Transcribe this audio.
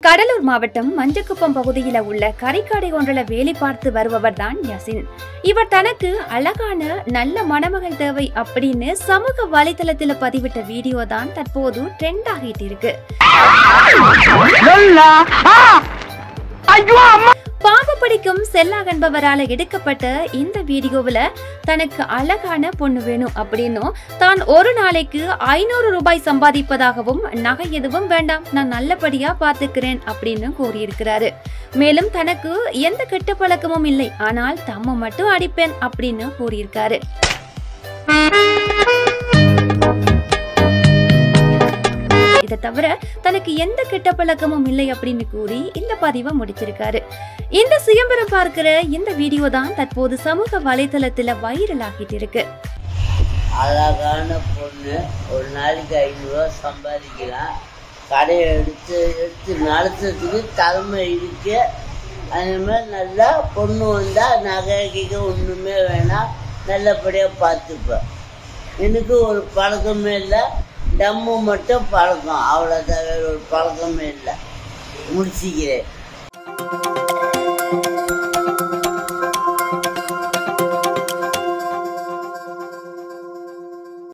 கடலூர் மாவட்டம் மஞ்சக்குப்பம் பகுதியில உள்ள கரைக்காடை ஒன்றில் வேலை பார்த்து வருபவர் தான் யசின் இவர் தனக்கு அழகான நல்ல மணமகள் தேவை அப்படின்னு சமூக வலைதளத்துல பதிவிட்ட வீடியோ தான் தற்போது ட்ரெண்ட் ஆகிட்டு இருக்கு பாம்பு பிடிக்கும் செல்லாக் என்பவரால எடுக்கப்பட்ட இந்த வீடியோவுல தனக்கு அழகான பொண்ணு வேணும் அப்படின்னும் தான் ஒரு நாளைக்கு ஐநூறு ரூபாய் சம்பாதிப்பதாகவும் நகை எதுவும் வேண்டாம் நான் நல்லபடியா பாத்துக்கிறேன் அப்படின்னு கூறியிருக்கிறாரு மேலும் தனக்கு எந்த கெட்ட பழக்கமும் இல்லை ஆனால் தம்ம மட்டும் அடிப்பேன் அப்படின்னு கூறியிருக்காரு இதை தவிர தனக்கு எந்த கெட்ட பழக்கமும் இல்லை அப்படின்னு கூறி இந்த பதிவை முடிச்சிருக்காரு இந்த சுயம்பரம் பார்க்கிற இந்த வீடியோ தான் தற்போது சமூக வலைதளத்துல வைரல் ஆகிட்டு இருக்கு அழகான பொண்ணு ஒரு நாளைக்கு ஐநூறுரூவா சம்பாதிக்கலாம் கடையை எடுத்து எடுத்து நடத்துறதுக்கு தலைமை இருக்கு அதே மாதிரி நல்லா பொண்ணு வந்தால் நகை கிகை ஒன்றுமே வேணாம் நல்லபடியாக பார்த்துப்பேன் எனக்கு ஒரு பழக்கமே இல்லை டம்மு மட்டும் பழக்கம் அவ்வளோதான் வேற ஒரு பழக்கமே இல்லை முடிச்சுக்கிறேன்